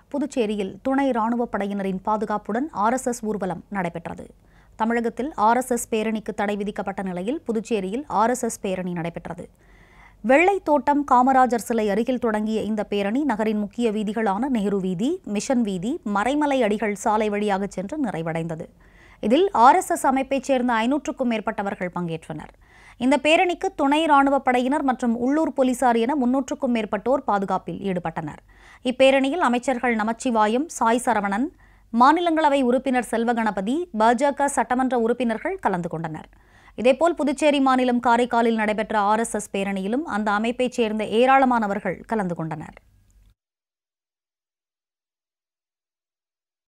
புதுச்சேரியில் துணை ராணுவப் படையினரின் பாதுகாப்புடன் ஆர்எஸ்எஸ் ஊர்வலம் நடைபெற்றது தமிழகத்தில் ஆர்எஸ்எஸ் பேரணிக்கு தடை விதிக்கப்பட்ட நிலையில் புதுச்சேரியில் ஆர்எஸ்எஸ் பேரணி நடைபெற்றது வெள்ளை தோட்டம் காமராஜர் சிலை அருகில் தொடங்கிய இந்த பேரணி நகரின் முக்கிய வீதிகளான நெஹ்ரு வீதி மிஷன் வீதி மறைமலை அடிகள் சாலை வழியாக சென்று நிறைவடைந்தது இதில் ஆர்எஸ்எஸ் அமைப்பைச் சேர்ந்த ஐநூற்றுக்கும் மேற்பட்டவர்கள் பங்கேற்றனர் இந்த பேரணிக்கு துணை ராணுவப் படையினர் மற்றும் உள்ளூர் போலீசார் என முன்னூற்றுக்கும் மேற்பட்டோர் பாதுகாப்பில் ஈடுபட்டனர் இப்பேரணியில் அமைச்சர்கள் நமச்சிவாயம் சாய் சரவணன் மாநிலங்களவை உறுப்பினர் செல்வ கணபதி பாஜக சட்டமன்ற உறுப்பினர்கள் கலந்து கொண்டனர் இதேபோல் புதுச்சேரி மாநிலம் காரைக்காலில் நடைபெற்ற ஆர்எஸ்எஸ் பேரணியிலும் அந்த அமைப்பைச் சேர்ந்த ஏராளமானவர்கள் கலந்து கொண்டனர்